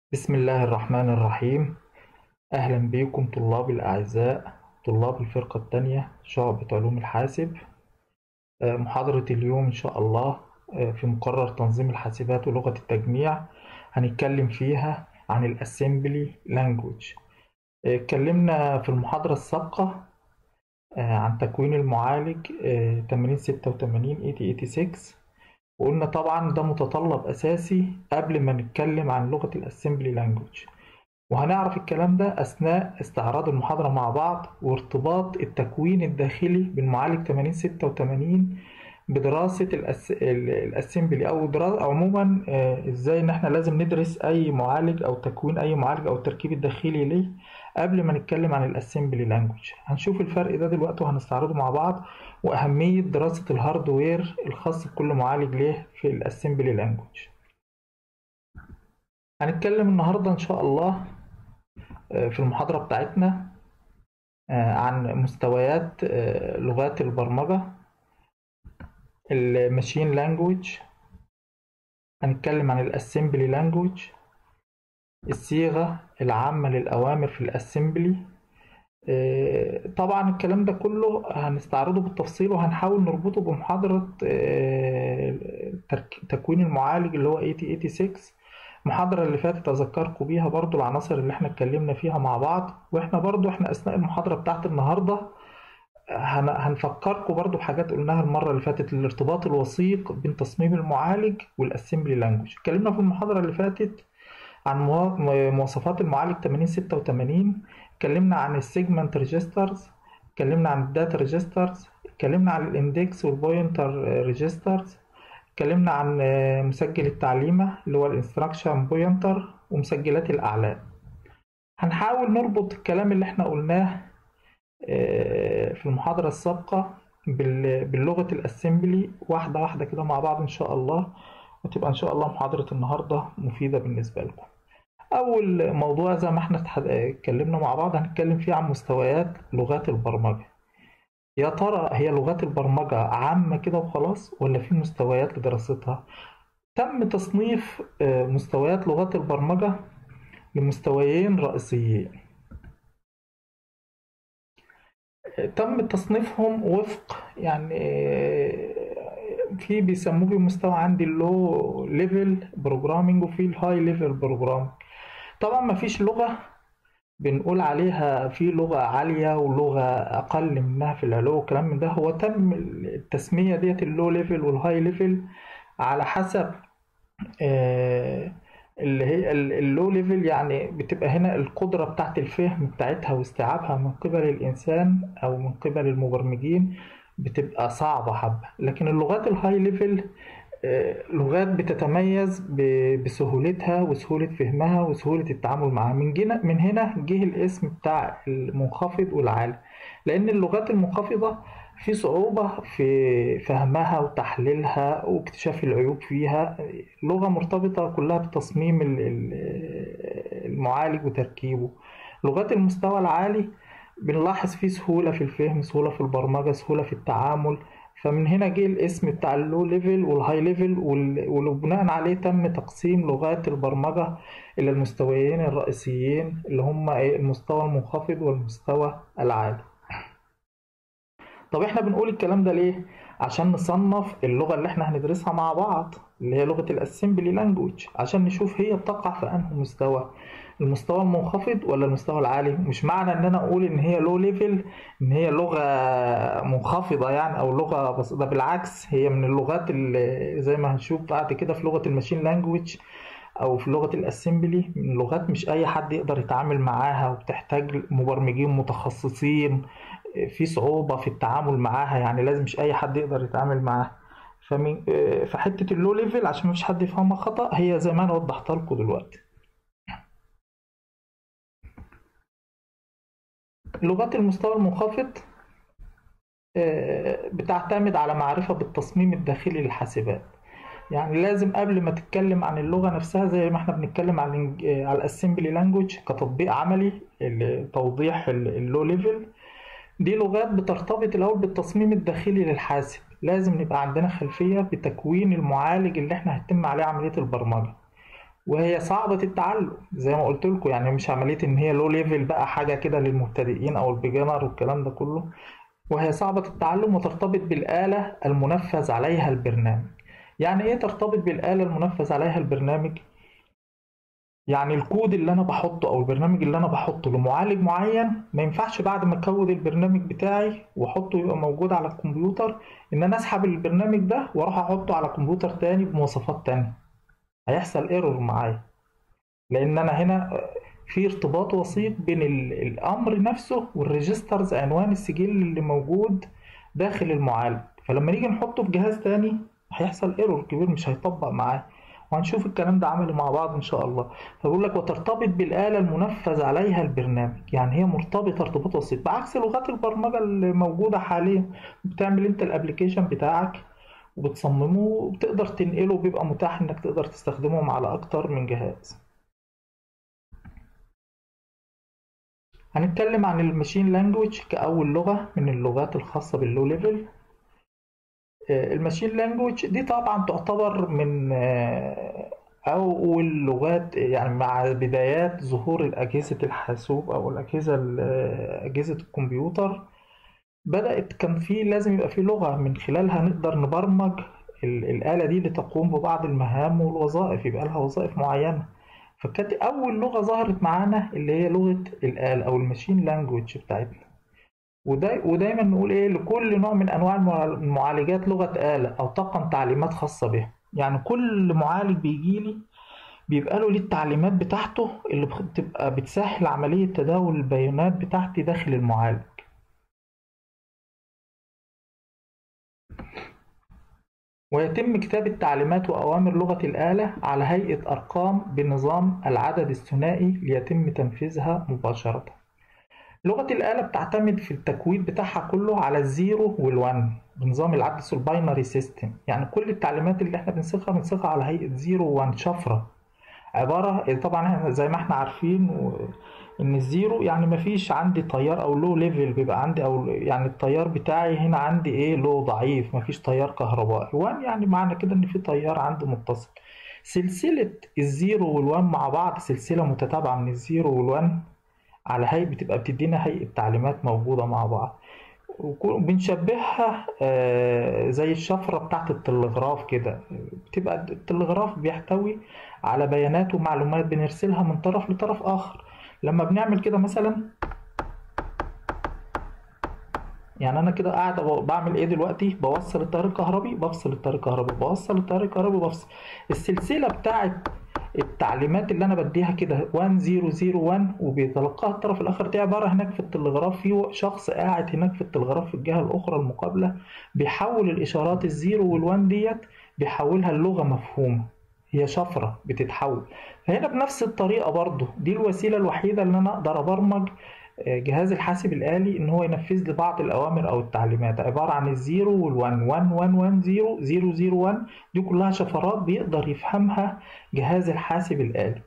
بسم الله الرحمن الرحيم أهلا بكم طلاب الأعزاء طلاب الفرقة الثانية شعبة علوم الحاسب آه، محاضرة اليوم إن شاء الله آه، في مقرر تنظيم الحاسبات ولغة التجميع هنتكلم فيها عن الأسمبلي لانجوج اتكلمنا في المحاضرة السابقة آه، عن تكوين المعالج 8086 8086 وقلنا طبعا ده متطلب أساسي قبل ما نتكلم عن لغة الأسمبلي لانجوج وهنعرف الكلام ده أثناء استعراض المحاضرة مع بعض وارتباط التكوين الداخلي بالمعالج 8086 بدراسة الأس... الأسمبلي أو دراسة عموما آه، إزاي إن إحنا لازم ندرس أي معالج أو تكوين أي معالج أو التركيب الداخلي ليه قبل ما نتكلم عن الأسمبلي لانجوج هنشوف الفرق ده دلوقتي وهنستعرضه مع بعض وأهمية دراسة الهاردوير الخاص بكل معالج ليه في الأسمبلي لانجوج هنتكلم النهاردة إن شاء الله آه، في المحاضرة بتاعتنا آه، عن مستويات آه، لغات البرمجة الماشين لانجوج هنتكلم عن الاسمبلي لانجوج الصيغة العامة للأوامر في الاسمبلي طبعا الكلام ده كله هنستعرضه بالتفصيل وهنحاول نربطه بمحاضرة تكوين المعالج اللي هو 8086 المحاضرة اللي فاتت أذكركم بيها برضو العناصر اللي احنا اتكلمنا فيها مع بعض واحنا برضو احنا أثناء المحاضرة بتاعت النهاردة هن- هنفكركم برضو بحاجات قلناها المرة اللي فاتت الارتباط الوثيق بين تصميم المعالج والاسمبلي لانجوج اتكلمنا في المحاضرة اللي فاتت عن موا- مواصفات المعالج 8086 اتكلمنا عن السيجمنت ريجسترز اتكلمنا عن الداتا ريجسترز اتكلمنا عن الاندكس والبوينتر ريجسترز اتكلمنا عن آه، مسجل التعليمة اللي هو الانستراكشن بوينتر ومسجلات الأعلام هنحاول نربط الكلام اللي احنا قلناه آه، في المحاضرة السابقة بال- باللغة الأسمبلي واحدة واحدة كده مع بعض إن شاء الله وتبقى إن شاء الله محاضرة النهاردة مفيدة بالنسبة لكم أول موضوع زي ما احنا اتح- اتكلمنا مع بعض هنتكلم فيه عن مستويات لغات البرمجة يا ترى هي لغات البرمجة عامة كده وخلاص ولا في مستويات لدراستها تم تصنيف آه، مستويات لغات البرمجة لمستويين رئيسيين تم تصنيفهم وفق يعني في بيسموه بمستوى عندي اللو ليفل بروجرامينج وفي الهاي ليفل بروجرامينج طبعا ما فيش لغة بنقول عليها في لغة عالية ولغة أقل منها في العلو والكلام من ده هو تم التسمية ديت اللو ليفل والهاي ليفل على حسب آه، اللي هي اللو ليفل يعني بتبقى هنا القدرة بتاعت الفهم بتاعتها واستيعابها من قبل الإنسان أو من قبل المبرمجين بتبقى صعبة حبة لكن اللغات الهاي ليفل آه، لغات بتتميز ب- بسهولتها وسهولة فهمها وسهولة التعامل معها من جنا من هنا جه الاسم بتاع المنخفض والعالي لأن اللغات المنخفضة في صعوبة في فهمها وتحليلها واكتشاف العيوب فيها لغة مرتبطة كلها بتصميم ال- ال- المعالج وتركيبه لغات المستوى العالي بنلاحظ فيه سهولة في الفهم سهولة في البرمجة سهولة في التعامل فمن هنا جه الاسم بتاع اللو ليفل والهاي ليفل وال- وبناء عليه تم تقسيم لغات البرمجة إلى المستويين الرئيسيين اللي هم إيه؟ المستوى المنخفض والمستوى العالي طب احنا بنقول الكلام ده ليه؟ عشان نصنف اللغة اللي احنا هندرسها مع بعض اللي هي لغة الاسمبلي لانجوج عشان نشوف هي بتقع في انه مستوى المستوى المنخفض ولا المستوى العالي مش معنى ان انا اقول ان هي لو ليفل ان هي لغة منخفضة يعني او لغة بس ده بالعكس هي من اللغات اللي زي ما هنشوف بعد كده في لغة الماشين لانجوج او في لغة الاسمبلي من لغات مش اي حد يقدر يتعامل معاها وبتحتاج مبرمجين متخصصين في صعوبة في التعامل معاها يعني لازم مش أي حد يقدر يتعامل معاها فمن فحتة اللو ليفل عشان مفيش حد يفهمها خطأ هي زي ما أنا وضحتها لكم دلوقتي لغات المستوى المنخفض آه، بتعتمد على معرفة بالتصميم الداخلي للحاسبات يعني لازم قبل ما تتكلم عن اللغة نفسها زي ما احنا بنتكلم عن الإنج- آه، على الاسمبلي لانجوج كتطبيق عملي لتوضيح اللو ليفل دي لغات بترتبط الأول بالتصميم الداخلي للحاسب لازم نبقى عندنا خلفية بتكوين المعالج اللي احنا هيتم عليه عملية البرمجة وهي صعبة التعلم زي ما قلت لكم يعني مش عملية ان هي لو ليفل بقى حاجة كده للمبتدئين او البيجنر والكلام ده كله وهي صعبة التعلم وترتبط بالآلة المنفذ عليها البرنامج يعني ايه ترتبط بالآلة المنفذ عليها البرنامج يعني الكود اللي انا بحطه او البرنامج اللي انا بحطه لمعالج معين ما ينفعش بعد ما اكود البرنامج بتاعي واحطه يبقى موجود على الكمبيوتر ان انا اسحب البرنامج ده واروح احطه على كمبيوتر تاني بمواصفات تانية هيحصل ايرور معايا لان انا هنا في ارتباط وسيط بين الامر نفسه والريجسترز عنوان السجل اللي موجود داخل المعالج فلما نيجي نحطه في جهاز تاني هيحصل ايرور كبير مش هيطبق معاه وهنشوف الكلام ده عملي مع بعض ان شاء الله فبقول لك وترتبط بالآلة المنفذ عليها البرنامج يعني هي مرتبطة ارتباط وسيط بعكس لغات البرمجة اللي موجودة حاليا بتعمل انت الابليكيشن بتاعك وبتصممه وبتقدر تنقله بيبقى متاح انك تقدر تستخدمهم على اكتر من جهاز هنتكلم عن الماشين لانجوج كأول لغة من اللغات الخاصة باللو ليفل الماشين لانجوج دي طبعا تعتبر من أول لغات يعني مع بدايات ظهور أجهزة الحاسوب أو الأجهزة أجهزة الكمبيوتر بدأت كان في لازم يبقى في لغة من خلالها نقدر نبرمج الآلة دي لتقوم ببعض المهام والوظائف يبقى لها وظائف معينة فكانت أول لغة ظهرت معانا اللي هي لغة الآلة أو الماشين لانجوج بتاعتنا ودا ودايما نقول إيه لكل نوع من أنواع المعالجات لغة آلة أو طاقم تعليمات خاصة به يعني كل معالج بيجي لي بيبقى له ليه التعليمات بتاعته اللي بتبقى بتسهل عملية تداول البيانات بتاعتي داخل المعالج ويتم كتابة تعليمات وأوامر لغة الآلة على هيئة أرقام بنظام العدد الثنائي ليتم تنفيذها مباشرة. لغة الآلة بتعتمد في التكوين بتاعها كله على الزيرو والوان بنظام العدد الباينري سيستم يعني كل التعليمات اللي احنا بنسخها بنسخها على هيئة زيرو وان شفرة عبارة طبعا احنا زي ما احنا عارفين و... ان الزيرو يعني مفيش عندي تيار او لو ليفل بيبقى عندي او يعني التيار بتاعي هنا عندي ايه لو ضعيف مفيش تيار كهربائي وان يعني معنى كده ان في تيار عندي متصل سلسلة الزيرو والوان مع بعض سلسلة متتابعة من الزيرو والوان على هيئة بتبقى بتدينا هيئة تعليمات موجودة مع بعض بنشبهها زي الشفرة بتاعت التلغراف كده بتبقى التلغراف بيحتوي على بيانات ومعلومات بنرسلها من طرف لطرف آخر لما بنعمل كده مثلا يعني انا كده قاعد بعمل ايه دلوقتي بوصل التيار الكهربي بفصل التيار الكهربي بوصل التيار الكهربي بفصل السلسله بتاعت التعليمات اللي انا بديها كده 1001 وبيتلقاها الطرف الاخر دي عباره هناك في التلغراف في شخص قاعد هناك في التلغراف في الجهه الاخرى المقابله بيحول الاشارات الزيرو والوان ديت بيحولها للغه مفهومه هي شفرة بتتحول فهنا بنفس الطريقة برضو دي الوسيلة الوحيدة اللي أنا أقدر أبرمج جهاز الحاسب الآلي إن هو ينفذ لي بعض الأوامر أو التعليمات عبارة عن الزيرو والوان وان وان وان زيرو زيرو زيرو وان دي كلها شفرات بيقدر يفهمها جهاز الحاسب الآلي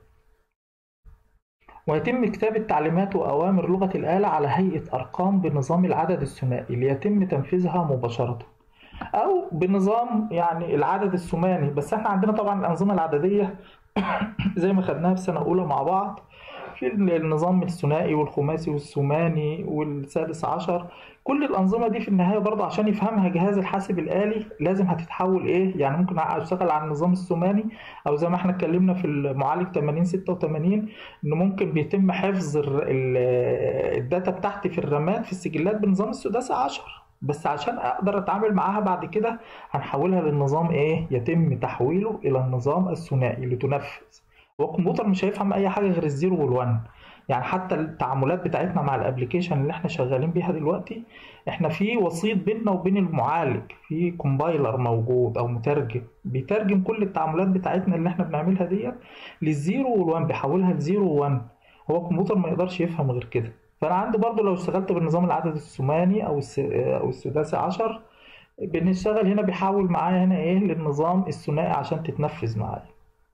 ويتم كتابة تعليمات وأوامر لغة الآلة على هيئة أرقام بنظام العدد الثنائي ليتم تنفيذها مباشرة او بنظام يعني العدد الثماني بس احنا عندنا طبعا الانظمه العدديه زي ما خدناها في سنه اولى مع بعض في النظام الثنائي والخماسي والثماني والسادس عشر كل الانظمه دي في النهايه برضه عشان يفهمها جهاز الحاسب الالي لازم هتتحول ايه يعني ممكن اشتغل على النظام الثماني او زي ما احنا اتكلمنا في المعالج 8086 انه ممكن بيتم حفظ الداتا بتاعتي في الرامات في السجلات بنظام السداسي 10 بس عشان اقدر اتعامل معاها بعد كده هنحولها للنظام ايه يتم تحويله الى النظام الثنائي لتنفذ هو الكمبيوتر مش هيفهم اي حاجه غير الزيرو والوان يعني حتى التعاملات بتاعتنا مع الابلكيشن اللي احنا شغالين بيها دلوقتي احنا في وسيط بيننا وبين المعالج في كومبايلر موجود او مترجم بيترجم كل التعاملات بتاعتنا اللي احنا بنعملها ديت للزيرو والوان بيحولها لزيرو وان هو الكمبيوتر ما يقدرش يفهم غير كده فانا عندي برضو لو اشتغلت بالنظام العدد الثماني او او السداسي عشر بنشتغل هنا بيحول معايا هنا ايه للنظام الثنائي عشان تتنفذ معايا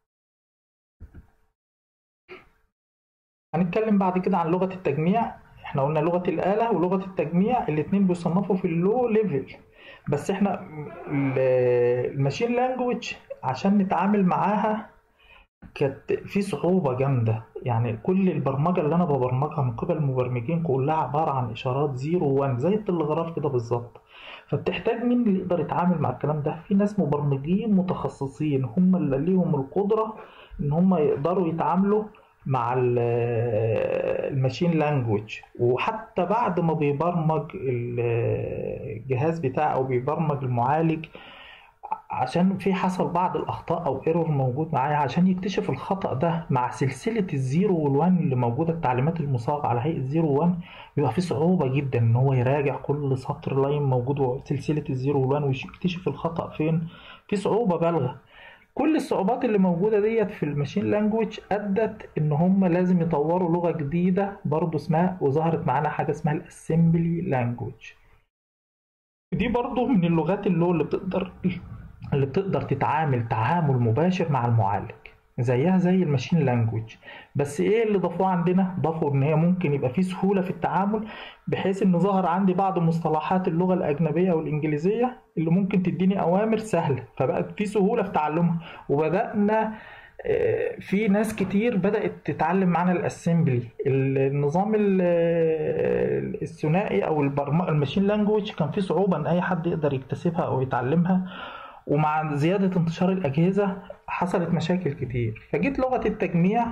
هنتكلم بعد كده عن لغة التجميع احنا قلنا لغة الآلة ولغة التجميع الاتنين بيصنفوا في اللو ليفل بس احنا الماشين لانجوج عشان نتعامل معاها كانت في صعوبة جامدة يعني كل البرمجة اللي أنا ببرمجها من قبل المبرمجين كلها عبارة عن إشارات زيرو وان زي التلغراف كده بالظبط فبتحتاج مين اللي يقدر يتعامل مع الكلام ده في ناس مبرمجين متخصصين هم اللي ليهم القدرة إن هم يقدروا يتعاملوا مع ال- الماشين لانجوج وحتى بعد ما بيبرمج الجهاز بتاعه أو بيبرمج المعالج عشان في حصل بعض الاخطاء او ايرور موجود معايا عشان يكتشف الخطأ ده مع سلسلة الزيرو والوان اللي موجودة التعليمات المصاغة على هيئة زيرو وان بيبقى في صعوبة جدا ان هو يراجع كل سطر لاين موجود وسلسلة الزيرو والوان ويكتشف الخطأ فين في صعوبة بالغة كل الصعوبات اللي موجودة ديت في الماشين لانجوج أدت إن هم لازم يطوروا لغة جديدة برضو اسمها وظهرت معانا حاجة اسمها الاسمبلي لانجوج دي برضو من اللغات اللي هو اللي بتقدر اللي بتقدر تتعامل تعامل مباشر مع المعالج زيها زي الماشين لانجوج بس ايه اللي ضافوه عندنا ضافوا ان هي ممكن يبقى في سهولة في التعامل بحيث ان ظهر عندي بعض مصطلحات اللغة الأجنبية والإنجليزية اللي ممكن تديني أوامر سهلة فبقت في سهولة في تعلمها وبدأنا آه، في ناس كتير بدأت تتعلم معانا الاسمبلي النظام ال- آه، الثنائي او البرم- الماشين لانجوج كان فيه صعوبة ان اي حد يقدر يكتسبها او يتعلمها ومع زيادة انتشار الأجهزة حصلت مشاكل كتير فجيت لغة التجميع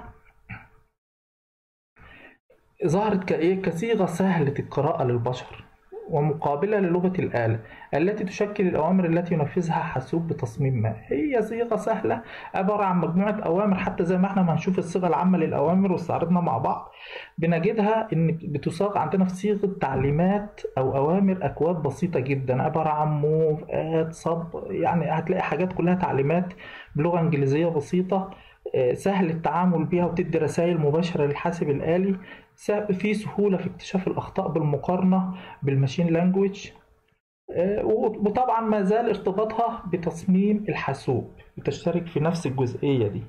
ظهرت كإيه كصيغة سهلة القراءة للبشر ومقابلة للغة الآلة التي تشكل الأوامر التي ينفذها حاسوب بتصميم ما هي صيغة سهلة عبارة عن مجموعة أوامر حتى زي ما احنا ما هنشوف الصيغة العامة للأوامر واستعرضنا مع بعض بنجدها إن بتصاغ عندنا في صيغة تعليمات أو أوامر أكواد بسيطة جدا عبارة عن موف آد صب يعني هتلاقي حاجات كلها تعليمات بلغة إنجليزية بسيطة آه، سهل التعامل بيها وتدي رسائل مباشرة للحاسب الآلي س- في سهولة في اكتشاف الأخطاء بالمقارنة بالماشين لانجويج آه، وطبعا ما زال ارتباطها بتصميم الحاسوب بتشترك في نفس الجزئية دي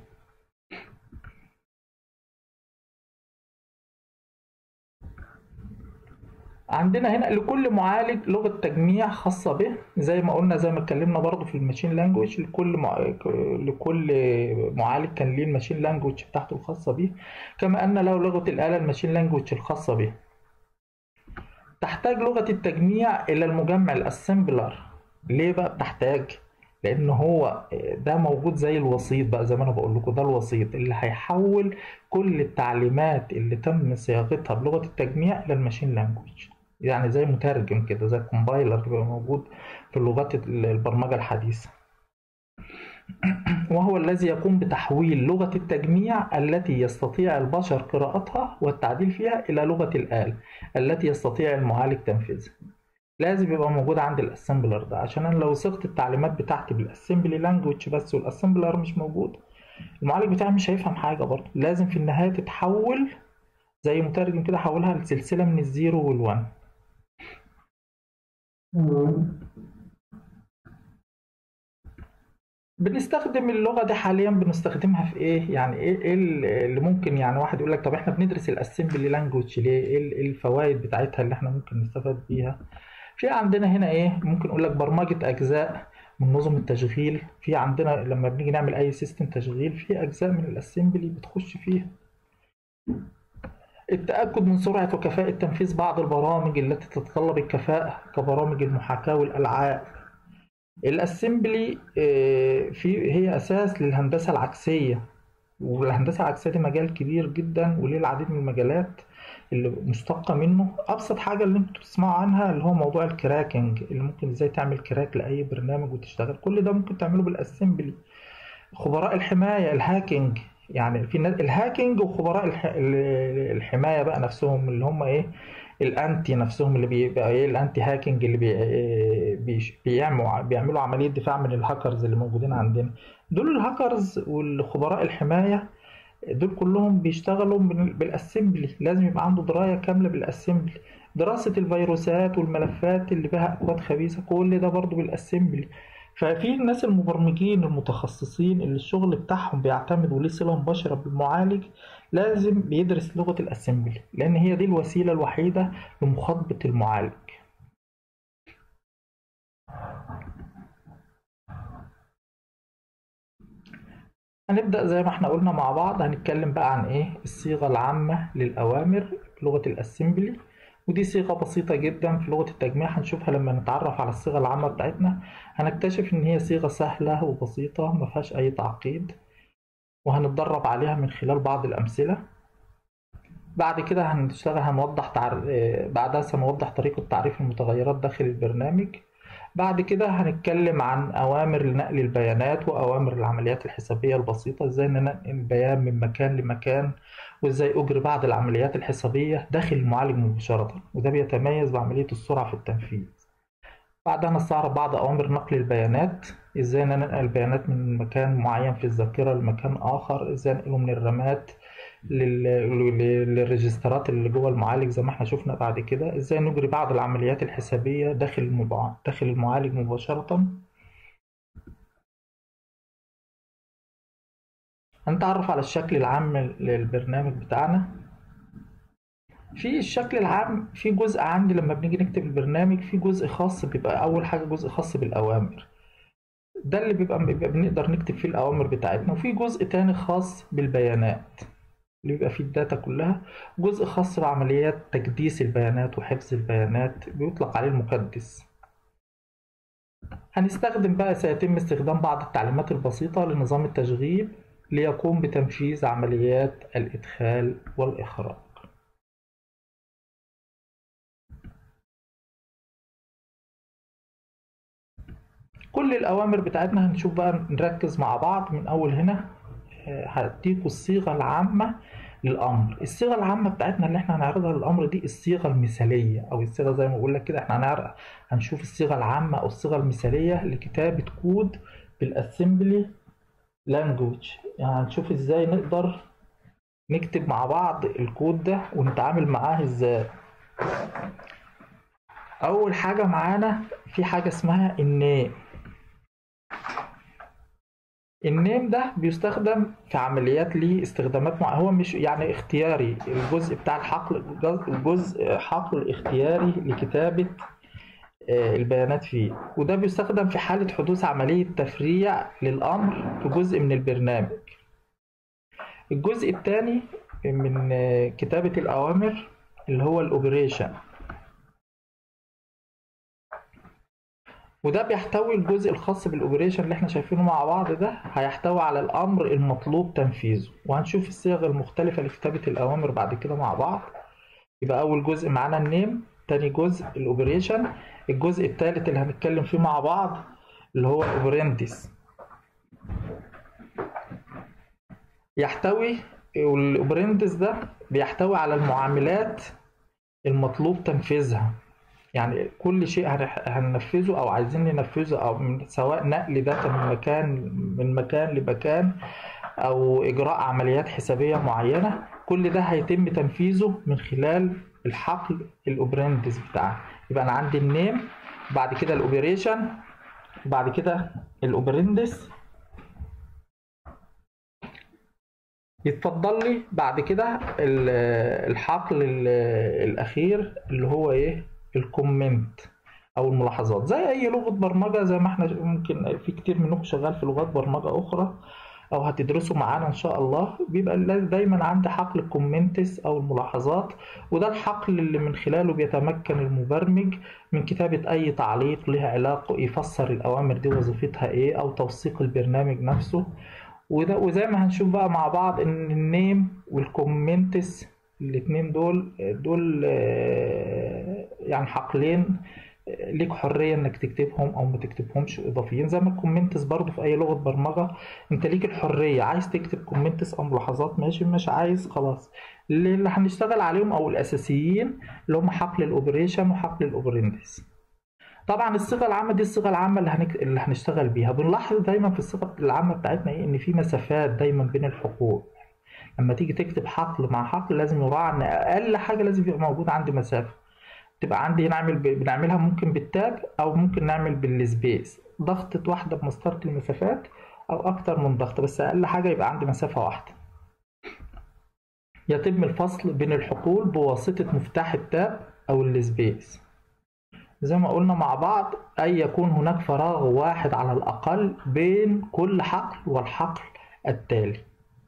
عندنا هنا لكل معالج لغة تجميع خاصة به زي ما قلنا زي ما اتكلمنا برضو في الماشين لانجويج لكل مع... لكل معالج كان ليه الماشين لانجويج بتاعته الخاصة به كما أن له لغة الآلة الماشين لانجويج الخاصة به تحتاج لغة التجميع إلى المجمع الاسمبلر ليه بقى بتحتاج؟ لأن هو ده موجود زي الوسيط بقى زي ما أنا بقول لكم ده الوسيط اللي هيحول كل التعليمات اللي تم صياغتها بلغة التجميع إلى الماشين لانجويج يعني زي مترجم كده زي كومبايلر بيبقى موجود في اللغات البرمجة الحديثة وهو الذي يقوم بتحويل لغة التجميع التي يستطيع البشر قراءتها والتعديل فيها إلى لغة الآلة التي يستطيع المعالج تنفيذها لازم يبقى موجود عندي الاسمبلر ده عشان انا لو صيغت التعليمات بتاعتي بالاسمبلي لانجوج بس والاسمبلر مش موجود المعالج بتاعي مش هيفهم حاجه برضه لازم في النهايه تتحول زي مترجم كده حولها لسلسله من الزيرو والوان بنستخدم اللغة دي حاليا بنستخدمها في ايه؟ يعني ايه ايه اللي ممكن يعني واحد يقول لك طب احنا بندرس الاسمبلي لانجوج ليه؟ ايه ال- إيه الفوائد بتاعتها اللي احنا ممكن نستفاد بيها؟ في عندنا هنا ايه؟ ممكن اقول لك برمجة اجزاء من نظم التشغيل، في عندنا لما بنيجي نعمل اي سيستم تشغيل في اجزاء من الاسمبلي بتخش فيها. التأكد من سرعة وكفاءة تنفيذ بعض البرامج التي تتطلب الكفاءة كبرامج المحاكاة والألعاب الاسمبلي آه، في هي اساس للهندسه العكسيه والهندسه العكسيه دي مجال كبير جدا وليه العديد من المجالات اللي مشتقه منه ابسط حاجه اللي انتوا بتسمعوا عنها اللي هو موضوع الكراكنج اللي ممكن ازاي تعمل كراك لاي برنامج وتشتغل كل ده ممكن تعمله بالاسمبلي خبراء الحمايه الهاكينج يعني في ناس الهاكينج وخبراء الح... ال- الحمايه بقى نفسهم اللي هم ايه الانتي نفسهم اللي بيبقى ايه الانتي هاكينج اللي بي... إيه بيش- بيعملوا بيعملوا عمليه دفاع من الهاكرز اللي موجودين عندنا دول الهاكرز والخبراء الحمايه دول كلهم بيشتغلوا بال- بالاسمبلي لازم يبقى عنده درايه كامله بالاسمبلي دراسه الفيروسات والملفات اللي بها اكواد خبيثه كل ده برضو بالاسمبلي ففي الناس المبرمجين المتخصصين اللي الشغل بتاعهم بيعتمد وليه صلة مباشرة بالمعالج لازم بيدرس لغة الاسمبلي لأن هي دي الوسيلة الوحيدة لمخاطبة المعالج هنبدأ زي ما احنا قلنا مع بعض هنتكلم بقى عن ايه الصيغة العامة للأوامر في لغة الأسمبلي ودي صيغة بسيطة جدا في لغة التجميع هنشوفها لما نتعرف على الصيغة العامة بتاعتنا هنكتشف إن هي صيغة سهلة وبسيطة مفيهاش أي تعقيد وهنتدرب عليها من خلال بعض الأمثلة بعد كده هنشتغل هنوضح تعر... بعدها سنوضح طريقة تعريف المتغيرات داخل البرنامج بعد كده هنتكلم عن أوامر لنقل البيانات وأوامر العمليات الحسابية البسيطة إزاي ننقل البيان من مكان لمكان وإزاي أجري بعض العمليات الحسابية داخل المعالج مباشرة وده بيتميز بعملية السرعة في التنفيذ بعدها نستعرض بعض أوامر نقل البيانات إزاي ننقل البيانات من مكان معين في الذاكرة لمكان آخر إزاي ننقله من الرامات للريجسترات اللي جوه المعالج زي ما احنا شفنا بعد كده ازاي نجري بعض العمليات الحسابية داخل المبع... داخل المعالج مباشرة هنتعرف على الشكل العام للبرنامج بتاعنا في الشكل العام في جزء عندي لما بنيجي نكتب البرنامج في جزء خاص بيبقى اول حاجة جزء خاص بالأوامر ده اللي بيبقى, بيبقى بنقدر نكتب فيه الأوامر بتاعتنا وفي جزء تاني خاص بالبيانات اللي بيبقى فيه الداتا كلها جزء خاص بعمليات تكديس البيانات وحفظ البيانات بيطلق عليه المكدس هنستخدم بقى سيتم استخدام بعض التعليمات البسيطة لنظام التشغيل ليقوم بتنفيذ عمليات الإدخال والإخراج كل الأوامر بتاعتنا هنشوف بقى نركز مع بعض من أول هنا هديكوا الصيغة العامة للأمر الصيغة العامة بتاعتنا اللي احنا هنعرضها للأمر دي الصيغة المثالية أو الصيغة زي ما بقول لك كده احنا هنعرض هنشوف الصيغة العامة أو الصيغة المثالية لكتابة كود بالأسمبلي لانجوج يعني هنشوف ازاي نقدر نكتب مع بعض الكود ده ونتعامل معاه ازاي أول حاجة معانا في حاجة اسمها النيم النيم ده بيستخدم في عمليات ليه استخدامات مع هو مش يعني اختياري الجزء بتاع الحقل الجزء حقل اختياري لكتابة البيانات فيه وده بيستخدم في حالة حدوث عملية تفريع للأمر في جزء من البرنامج الجزء الثاني من كتابة الأوامر اللي هو الأوبريشن وده بيحتوي الجزء الخاص بالاوبريشن اللي احنا شايفينه مع بعض ده هيحتوي على الامر المطلوب تنفيذه وهنشوف الصيغ المختلفه لكتابه الاوامر بعد كده مع بعض يبقى اول جزء معانا النيم تاني جزء الاوبريشن الجزء الثالث اللي هنتكلم فيه مع بعض اللي هو الاوبرندس يحتوي الاوبرندس ده بيحتوي على المعاملات المطلوب تنفيذها يعني كل شيء هننفذه او عايزين ننفذه او من سواء نقل داتا من مكان من مكان لمكان او اجراء عمليات حسابيه معينه كل ده هيتم تنفيذه من خلال الحقل الاوبرندس بتاعنا يبقى انا عندي النيم بعد كده الاوبريشن بعد كده الاوبرندس يتفضل لي بعد كده الحقل الاخير اللي هو ايه الكومنت او الملاحظات زي اي لغه برمجه زي ما احنا ممكن في كتير منكم شغال في لغات برمجه اخرى او هتدرسوا معانا ان شاء الله بيبقى دايما عندي حقل الكومنتس او الملاحظات وده الحقل اللي من خلاله بيتمكن المبرمج من كتابه اي تعليق له علاقه يفسر الاوامر دي وظيفتها ايه او توثيق البرنامج نفسه وده وزي ما هنشوف بقى مع بعض ان النيم والكومنتس الاتنين دول دول يعني حقلين ليك حرية انك تكتبهم او ما تكتبهمش اضافيين زي ما الكومنتس برضو في اي لغة برمجة انت ليك الحرية عايز تكتب كومنتس او ملاحظات ماشي مش عايز خلاص اللي هنشتغل عليهم او الاساسيين اللي هم حقل الاوبريشن وحقل الاوبرندس طبعا الصيغه العامه دي الصيغه العامه اللي, هنك... اللي هنشتغل بيها بنلاحظ دايما في الصيغه العامه بتاعتنا ايه ان في مسافات دايما بين الحقول لما تيجي تكتب حقل مع حقل لازم يراعى ان اقل حاجه لازم يبقى موجود عندي مسافه تبقى عندي نعمل ب... بنعملها ممكن بالتاب او ممكن نعمل بالسبيس ضغطة واحدة بمسطرة المسافات او اكتر من ضغط بس اقل حاجة يبقى عندي مسافة واحدة يتم الفصل بين الحقول بواسطة مفتاح التاب او السبيس زي ما قلنا مع بعض أي يكون هناك فراغ واحد على الأقل بين كل حقل والحقل التالي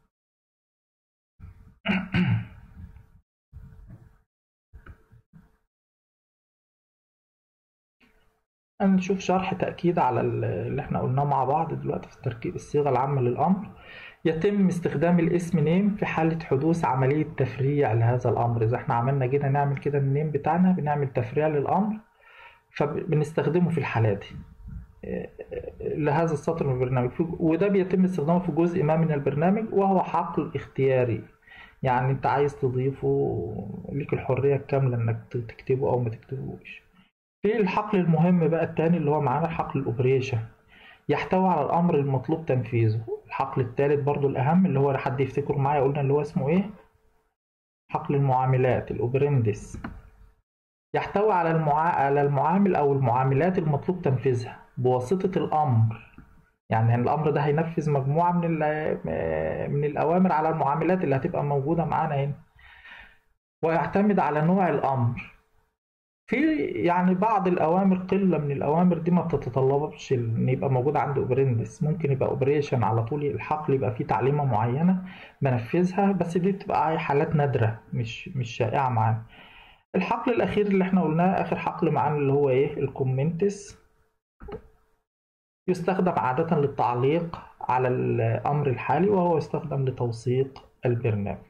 نشوف شرح تأكيد على اللي احنا قلناه مع بعض دلوقتي في تركيب الصيغة العامة للأمر يتم استخدام الاسم نيم في حالة حدوث عملية تفريع لهذا الأمر إذا احنا عملنا كده نعمل كده النيم بتاعنا بنعمل تفريع للأمر فبنستخدمه في الحالة دي لهذا السطر من البرنامج وده بيتم استخدامه في جزء ما من البرنامج وهو حقل اختياري يعني انت عايز تضيفه ليك الحرية الكاملة انك تكتبه او ما تكتبوش في الحقل المهم بقى التاني اللي هو معانا حقل الاوبريشن يحتوي على الامر المطلوب تنفيذه الحقل الثالث برضو الاهم اللي هو حد يفتكره معايا قلنا اللي هو اسمه ايه حقل المعاملات الاوبرندس يحتوي على المعا... على المعامل او المعاملات المطلوب تنفيذها بواسطة الامر يعني الامر ده هينفذ مجموعة من من الاوامر على المعاملات اللي هتبقى موجودة معانا هنا ويعتمد على نوع الامر في يعني بعض الاوامر قله من الاوامر دي ما بتتطلبش ان يبقى موجود عند اوبرندس ممكن يبقى اوبريشن على طول الحقل يبقى فيه تعليمه معينه بنفذها بس دي بتبقى حالات نادره مش مش شائعه معانا الحقل الاخير اللي احنا قلناه اخر حقل معانا اللي هو ايه الكومنتس يستخدم عاده للتعليق على الامر الحالي وهو يستخدم لتوثيق البرنامج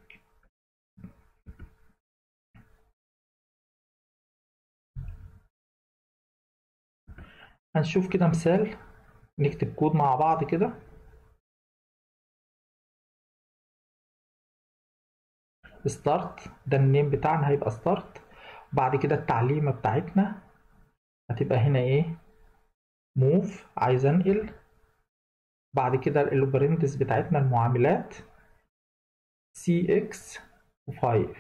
هنشوف كده مثال نكتب كود مع بعض كده ستارت ده النيم بتاعنا هيبقى ستارت وبعد كده التعليمة بتاعتنا هتبقى هنا ايه موف عايز انقل بعد كده الاوبرندس بتاعتنا المعاملات سي اكس و5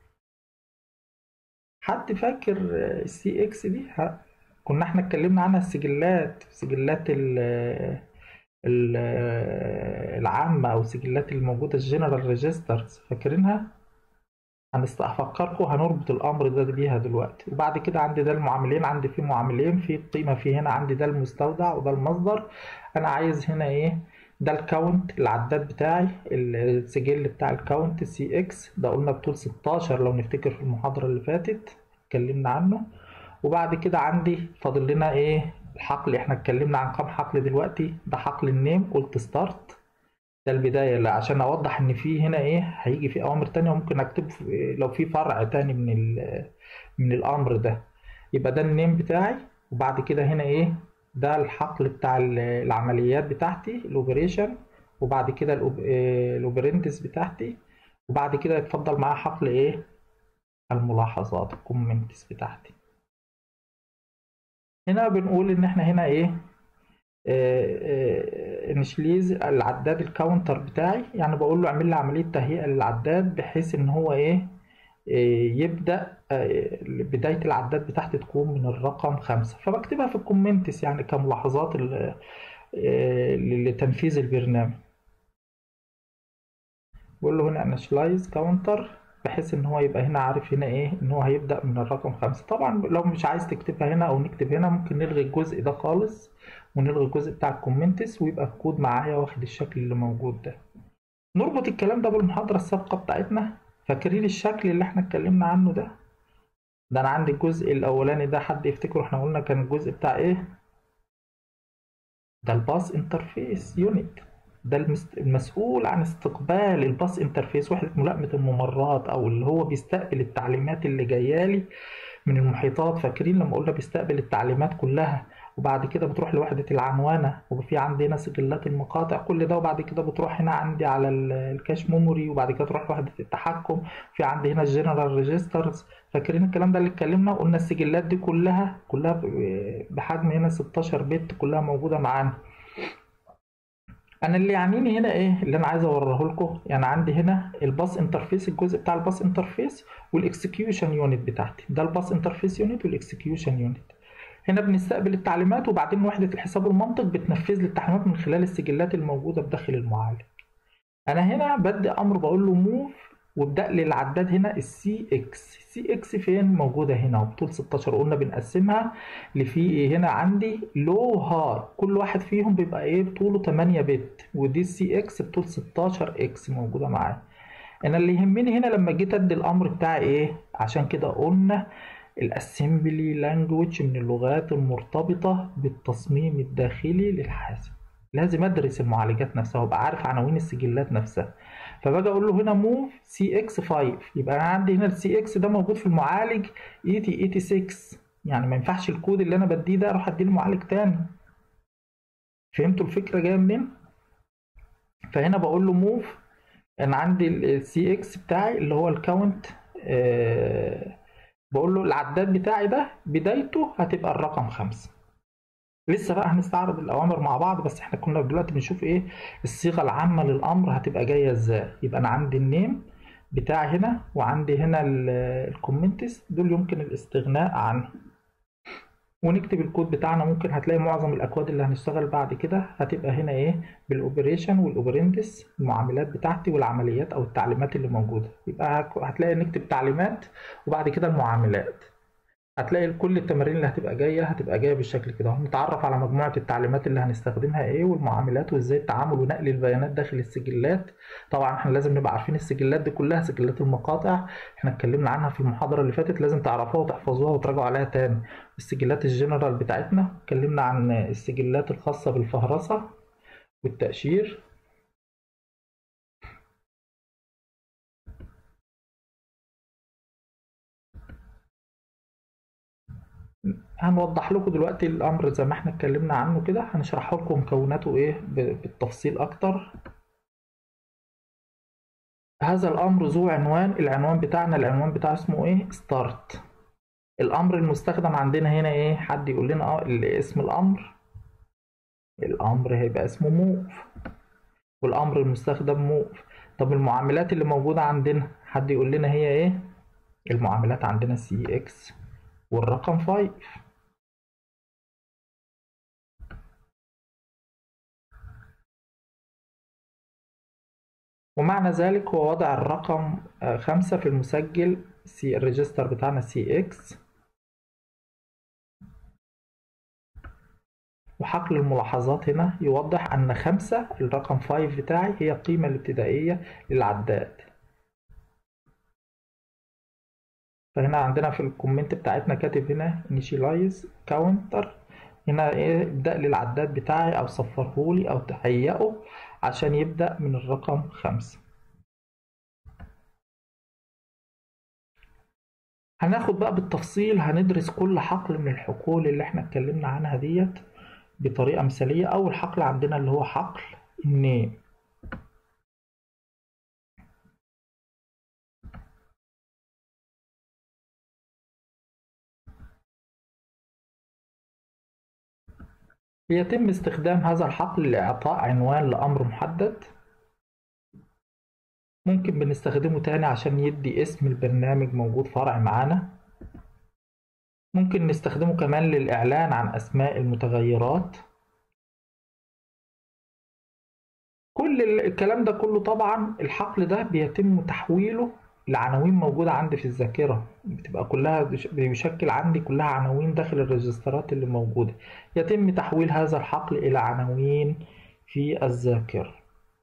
حد فاكر السي اكس دي كنا احنا اتكلمنا عنها السجلات سجلات ال ال العامة أو السجلات الموجودة الجنرال ريجسترز فاكرينها؟ هفكركم هنربط الأمر ده بيها دلوقتي وبعد كده عندي ده المعاملين عندي فيه معاملين في قيمة في هنا عندي ده المستودع وده المصدر أنا عايز هنا إيه ده الكاونت العداد بتاعي السجل بتاع الكاونت سي اكس ده قلنا بطول 16 لو نفتكر في المحاضرة اللي فاتت اتكلمنا عنه وبعد كده عندي فاضل لنا ايه الحقل احنا اتكلمنا عن كام حقل دلوقتي ده حقل النيم قلت ستارت ده البداية اللي عشان اوضح ان في هنا ايه هيجي في اوامر تانية وممكن اكتب لو في فرع تاني من من الامر ده يبقى ده النيم بتاعي وبعد كده هنا ايه ده الحقل بتاع العمليات بتاعتي الاوبريشن وبعد كده الاوبرندس بتاعتي وبعد كده يتفضل معاه حقل ايه الملاحظات الكومنتس بتاعتي هنا بنقول ان احنا هنا ايه انشليز العداد الكاونتر بتاعي يعني بقول له اعمل لي عمليه تهيئه للعداد بحيث ان هو ايه يبدا بدايه العداد بتاعتي تكون من الرقم خمسة فبكتبها في الكومنتس يعني كملاحظات لتنفيذ البرنامج بقول له هنا انشلايز كاونتر بحيث ان هو يبقى هنا عارف هنا ايه ان هو هيبدأ من الرقم خمسة طبعا لو مش عايز تكتبها هنا او نكتب هنا ممكن نلغي الجزء ده خالص ونلغي الجزء بتاع الكومنتس ويبقى الكود معايا واخد الشكل اللي موجود ده نربط الكلام ده بالمحاضرة السابقة بتاعتنا فاكرين الشكل اللي احنا اتكلمنا عنه ده ده انا عندي الجزء الاولاني ده حد يفتكره احنا قلنا كان الجزء بتاع ايه ده الباس انترفيس يونت ده المسؤول عن استقبال الباس انترفيس وحدة ملائمة الممرات او اللي هو بيستقبل التعليمات اللي جايه لي من المحيطات فاكرين لما قلنا بيستقبل التعليمات كلها وبعد كده بتروح لوحدة العنوانة وفي عندنا سجلات المقاطع كل ده وبعد كده بتروح هنا عندي على الكاش ميموري وبعد كده تروح لوحدة التحكم في عندي هنا الجنرال ريجسترز فاكرين الكلام ده اللي اتكلمنا وقلنا السجلات دي كلها كلها بحجم هنا 16 بت كلها موجودة معانا انا اللي يعنيني هنا ايه اللي انا عايز اوريه لكم يعني عندي هنا الباس انترفيس الجزء بتاع الباس انترفيس والاكسكيوشن يونت بتاعتي ده الباس انترفيس يونت والاكسكيوشن يونت هنا بنستقبل التعليمات وبعدين وحدة الحساب والمنطق بتنفذ لي التعليمات من خلال السجلات الموجودة بداخل المعالج انا هنا بدي امر بقول له موف وابدأ لي العداد هنا السي اكس السي اكس فين موجودة هنا وبطول 16 قلنا بنقسمها لفي ايه هنا عندي لو هاي كل واحد فيهم بيبقى ايه بطوله 8 بت ودي السي اكس بطول 16 اكس موجودة معايا انا اللي يهمني هنا لما جيت ادي الامر بتاعي ايه عشان كده قلنا الاسمبلي لانجوج من اللغات المرتبطة بالتصميم الداخلي للحاسب لازم ادرس المعالجات نفسها وابقى عارف عناوين السجلات نفسها فباجي اقول له هنا موف سي اكس 5 يبقى انا عندي هنا السي اكس ده موجود في المعالج 8086 يعني ما ينفعش الكود اللي انا بديه ده اروح اديه لمعالج تاني فهمتوا الفكره جايه منين فهنا بقول له موف انا عندي السي اكس بتاعي اللي هو الكاونت آه بقول له العداد بتاعي ده بدايته هتبقى الرقم خمسة لسه بقى هنستعرض الاوامر مع بعض بس احنا كنا دلوقتي بنشوف ايه الصيغه العامه للامر هتبقى جايه ازاي يبقى انا عندي النيم بتاعي هنا وعندي هنا الكومنتس دول يمكن الاستغناء عنهم ونكتب الكود بتاعنا ممكن هتلاقي معظم الاكواد اللي هنشتغل بعد كده هتبقى هنا ايه بالاوبريشن والاوبرندس المعاملات بتاعتي والعمليات او التعليمات اللي موجوده يبقى هتلاقي نكتب تعليمات وبعد كده المعاملات هتلاقي كل التمارين اللي هتبقى جايه هتبقى جايه بالشكل كده نتعرف على مجموعه التعليمات اللي هنستخدمها ايه والمعاملات وازاي التعامل ونقل البيانات داخل السجلات طبعا احنا لازم نبقى عارفين السجلات دي كلها سجلات المقاطع احنا اتكلمنا عنها في المحاضره اللي فاتت لازم تعرفوها وتحفظوها وتراجعوا عليها تاني السجلات الجنرال بتاعتنا اتكلمنا عن السجلات الخاصه بالفهرسه والتاشير هنوضح لكم دلوقتي الامر زي ما احنا اتكلمنا عنه كده هنشرح لكم مكوناته ايه بالتفصيل اكتر هذا الامر ذو عنوان العنوان بتاعنا العنوان بتاعه اسمه ايه ستارت الامر المستخدم عندنا هنا ايه حد يقول لنا اه اسم الامر الامر هيبقى اسمه موف والامر المستخدم موف طب المعاملات اللي موجوده عندنا حد يقول لنا هي ايه المعاملات عندنا سي اكس والرقم 5 ومعنى ذلك هو وضع الرقم خمسة في المسجل سي الريجستر بتاعنا سي اكس وحقل الملاحظات هنا يوضح أن خمسة الرقم 5 بتاعي هي القيمة الابتدائية للعداد فهنا عندنا في الكومنت بتاعتنا كاتب هنا initialize counter هنا ايه ابدأ لي العداد بتاعي او صفرهولي او تهيئه عشان يبدأ من الرقم خمسة هناخد بقى بالتفصيل هندرس كل حقل من الحقول اللي احنا اتكلمنا عنها ديت بطريقة مثالية أول حقل عندنا اللي هو حقل النيم يتم استخدام هذا الحقل لإعطاء عنوان لأمر محدد ممكن بنستخدمه تاني عشان يدي اسم البرنامج موجود فرع معانا ممكن نستخدمه كمان للإعلان عن أسماء المتغيرات كل الكلام ده كله طبعا الحقل ده بيتم تحويله العناوين موجودة عندي في الذاكرة بتبقى كلها بيشكل عندي كلها عناوين داخل الريجسترات اللي موجودة يتم تحويل هذا الحقل إلى عناوين في الذاكرة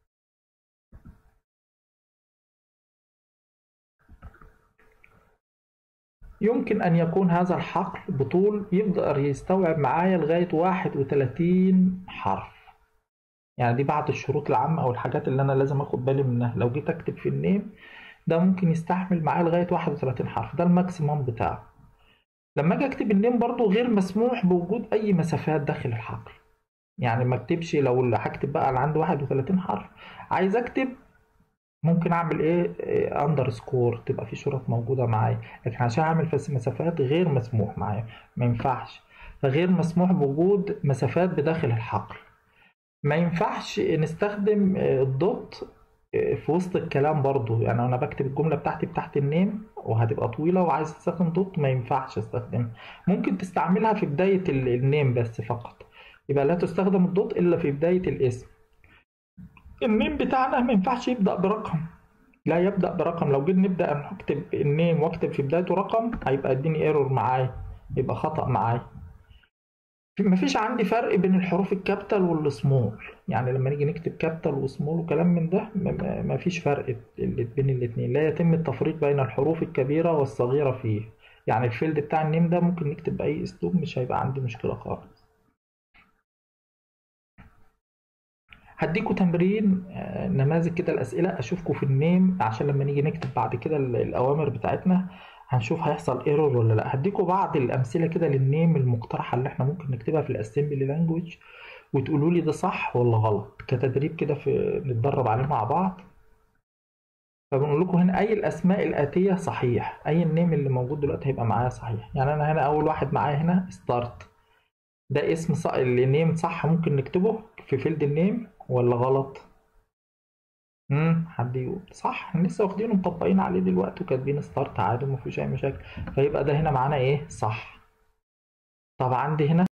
يمكن أن يكون هذا الحقل بطول يقدر يستوعب معايا لغاية واحد وتلاتين حرف يعني دي بعض الشروط العامة أو الحاجات اللي أنا لازم أخد بالي منها لو جيت أكتب في النيم ده ممكن يستحمل معايا لغاية 31 حرف ده الماكسيموم بتاعه لما اجي اكتب النيم برضو غير مسموح بوجود اي مسافات داخل الحقل يعني ما اكتبش لو هكتب بقى انا عندي 31 حرف عايز اكتب ممكن اعمل ايه اندرسكور تبقى في شرط موجوده معايا لكن عشان اعمل مسافات غير مسموح معايا ما ينفعش فغير مسموح بوجود مسافات بداخل الحقل ما ينفعش نستخدم الدوت في وسط الكلام برضو يعني انا بكتب الجمله بتاعتي بتاعت النيم وهتبقى طويله وعايز استخدم دوت ما ينفعش استخدمها ممكن تستعملها في بدايه النيم بس فقط يبقى لا تستخدم الدوت الا في بدايه الاسم النيم بتاعنا ما ينفعش يبدا برقم لا يبدأ برقم لو جينا نبدأ نكتب النيم واكتب في بدايته رقم هيبقى اديني ايرور معايا يبقى خطأ معايا مفيش عندي فرق بين الحروف الكابيتال والسمول يعني لما نيجي نكتب كابيتال وسمول وكلام من ده مفيش فرق بين الاثنين لا يتم التفريق بين الحروف الكبيرة والصغيرة فيه يعني الفيلد بتاع النيم ده ممكن نكتب بأي أسلوب مش هيبقى عندي مشكلة خالص هديكوا تمرين نماذج كده الأسئلة أشوفكوا في النيم عشان لما نيجي نكتب بعد كده الأوامر بتاعتنا هنشوف هيحصل ايرور ولا لا هديكوا بعض الأمثلة كده للنيم المقترحة اللي احنا ممكن نكتبها في الاسمبلي لانجوج وتقولوا لي ده صح ولا غلط كتدريب كده في نتدرب عليه مع بعض فبنقول لكم هنا اي الاسماء الاتيه صحيح اي النيم اللي موجود دلوقتي هيبقى معايا صحيح يعني انا هنا اول واحد معايا هنا ستارت ده اسم صح اللي نيم صح ممكن نكتبه في فيلد النيم ولا غلط امم حد يقول صح احنا لسه واخدينه مطبقين عليه دلوقتي وكاتبين ستارت عادي ومفيش اي مشاكل فيبقى ده هنا معانا ايه صح طب عندي هنا